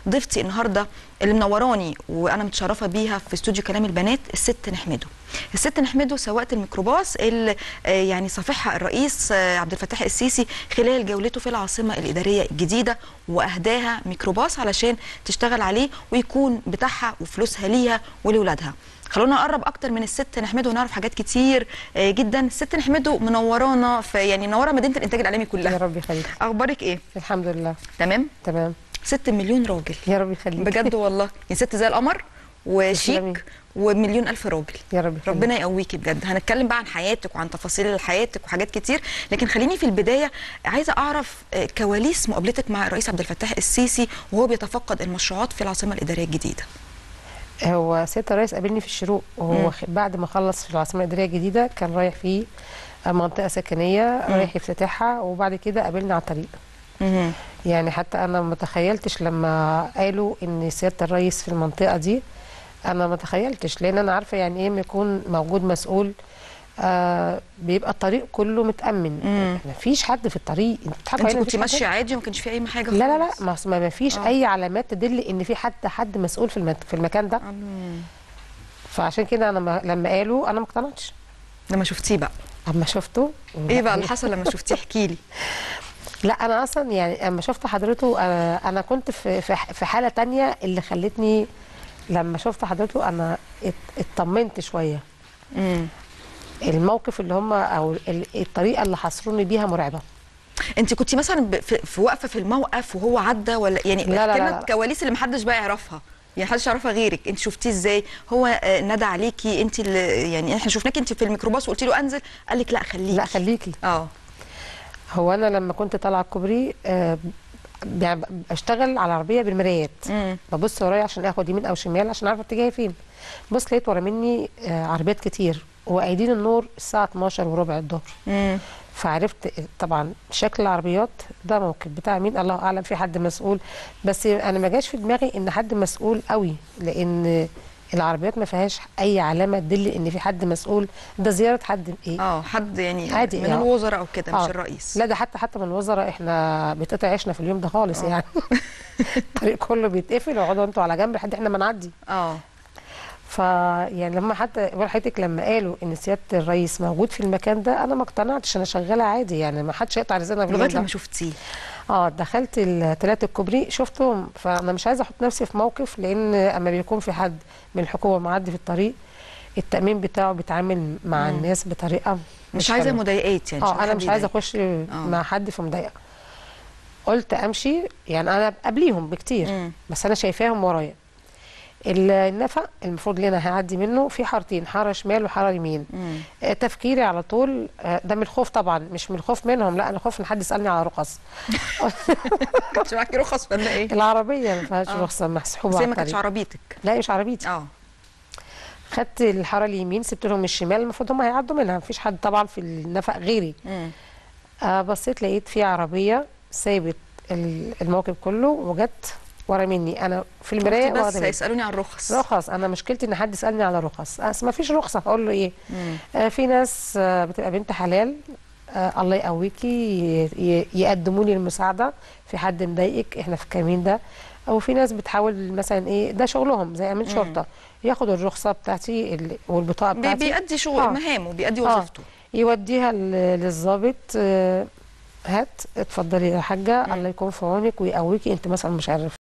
ضيفتي النهارده اللي منوراني وانا متشرفه بيها في استوديو كلام البنات الست نحمده الست نحمده سواقه الميكروباص اللي آه، يعني صافحها الرئيس آه، عبد الفتاح السيسي خلال جولته في العاصمه الاداريه الجديده واهداها ميكروباص علشان تشتغل عليه ويكون بتاعها وفلوسها ليها ولولادها خلونا نقرب اكتر من الست نحمده ونعرف حاجات كتير آه، جدا الست نحمده منورانا في يعني منوره مدينه الانتاج الاعلامي يا كلها رب يخليك اخبارك ايه الحمد لله تمام تمام ست مليون راجل يا رب يخليك بجد والله يعني ست زي القمر تسلمي. وشيك ومليون الف راجل يا رب يخليك ربنا يقويكي بجد هنتكلم بقى عن حياتك وعن تفاصيل حياتك وحاجات كتير لكن خليني في البدايه عايزه اعرف آه، كواليس مقابلتك مع الرئيس عبد الفتاح السيسي وهو بيتفقد المشروعات في العاصمه الاداريه الجديده هو سيادة الرئيس قابلني في الشروق وهو خ- بعد ما خلص في العاصمة الإدارية الجديدة كان رايح في منطقة سكنية رايح يفتتحها وبعد كده قابلني على الطريق مهم. يعني حتى أنا ما تخيلتش لما قالوا إن سيادة الرئيس في المنطقة دي أنا ما تخيلتش لأن أنا عارفة يعني إيه ما يكون موجود مسؤول آه بيبقى الطريق كله متأمن مم. ما فيش حد في الطريق انت بتضحكوا انت علينا، كنت مفيش حد؟ ماشيه عادي وما كانش في اي حاجه لا لا لا خالص؟ ما أصل ما فيش آه. اي علامات تدل ان في حد حد مسؤول في المت... في المكان ده مم. فعشان كده انا ما... لما قالوا انا ما اقتنعتش لما شفتيه بقى اما شفته ايه بقى اللي حصل لما شفتيه احكي لي لا انا اصلا يعني اما شفت حضرته انا, أنا كنت في في ح- في حاله تانية اللي خلتني لما شفت حضرته انا ات- اطمنت شويه مم. الموقف اللي هم او ال- الطريقه اللي حصروني بيها مرعبه انت كنت مثلا ب- في, في واقفه في الموقف وهو عدى ولا يعني لا، لا، احكي لا، لنا لا. الكواليس اللي محدش بقى يعرفها يعني محدش يعرفها غيرك انت شفتيه ازاي هو آه، نادى عليكي انت اللي يعني احنا شفناكي انت في الميكروباص وقلتي له انزل قال لك لا خليكي لا خليكي اه هو انا لما كنت طالعه الكوبري آه، يعني بشتغل على العربيه بالمرايات مم. ببص ورايا عشان اخد يمين او شمال عشان اعرف اتجاهي فين بص لقيت ورا مني آه، عربيات كتير وقايدين النور الساعه 12 وربع الظهر مم. فعرفت طبعا شكل العربيات ده موقف بتاع مين الله اعلم في حد مسؤول بس انا ما جاش في دماغي ان حد مسؤول قوي لان العربيات ما فيهاش اي علامه تدل ان في حد مسؤول ده زياره حد ايه اه حد يعني عادي، من آه. الوزراء او كده مش آه. الرئيس لا ده حتى حتى من الوزراء احنا بيتقطع عيشنا في اليوم ده خالص يعني الطريق كله بيتقفل وقعدوا انتوا على جنب لحد احنا ما نعدي اه فيعني لما حتى بقول لحضرتك لما قالوا ان سياده الرئيس موجود في المكان ده انا ما اقتنعتش انا شغاله عادي يعني ما حدش يقطع رزقنا في لغايه اليوم لما ده شفتيه اه دخلت الثلاثه الكوبري شفتهم فانا مش عايزه احط نفسي في موقف لان اما بيكون في حد من الحكومه معدي في الطريق التامين بتاعه بيتعامل مع مم. الناس بطريقه مش عايزه حلوة. مضايقات يعني عشان اه انا حد مش عايزه يضايق. اخش مع حد في مضايقه قلت امشي يعني انا قبليهم بكتير مم. بس انا شايفاهم ورايا ال- النفق المفروض اللي انا هعدي منه في حارتين حاره شمال وحاره يمين مم. آه، تفكيري على طول آه، ده من الخوف طبعا مش من الخوف منهم لا انا خوف ان حد يسالني على رخص كانش معاكي رخص ولا ايه؟ العربيه ما فيهاش آه. رخصه محسوبه بس هي على ما كانتش الطريق عربيتك لا مش عربيتي اه خدت الحاره اليمين سبت لهم الشمال المفروض هم هيعدوا منها مفيش حد طبعا في النفق غيري مم. آه بصيت لقيت في عربيه سابت ال- الموكب كله وجت ورا مني انا في المرايه رحتي بس واخدة بالي. يسالوني عن الرخص رخص انا مشكلتي ان حد يسالني على رخص اصل ما فيش رخصه هقول له ايه مم. آه في ناس آه بتبقى بنت حلال آه الله يقويكي ي- ي- يقدموا لي المساعده في حد مضايقك احنا في الكمين ده او في ناس بتحاول مثلا ايه ده شغلهم زي امين شرطه ياخدوا الرخصه بتاعتي ال- والبطاقه بي- بتاعتي بيأدي شغل آه. مهامه بيأدي آه. وظيفته يوديها ل- للضابط آه، هات اتفضلي يا حاجه الله يكون في عونك ويقويكي انت مثلا مش عارف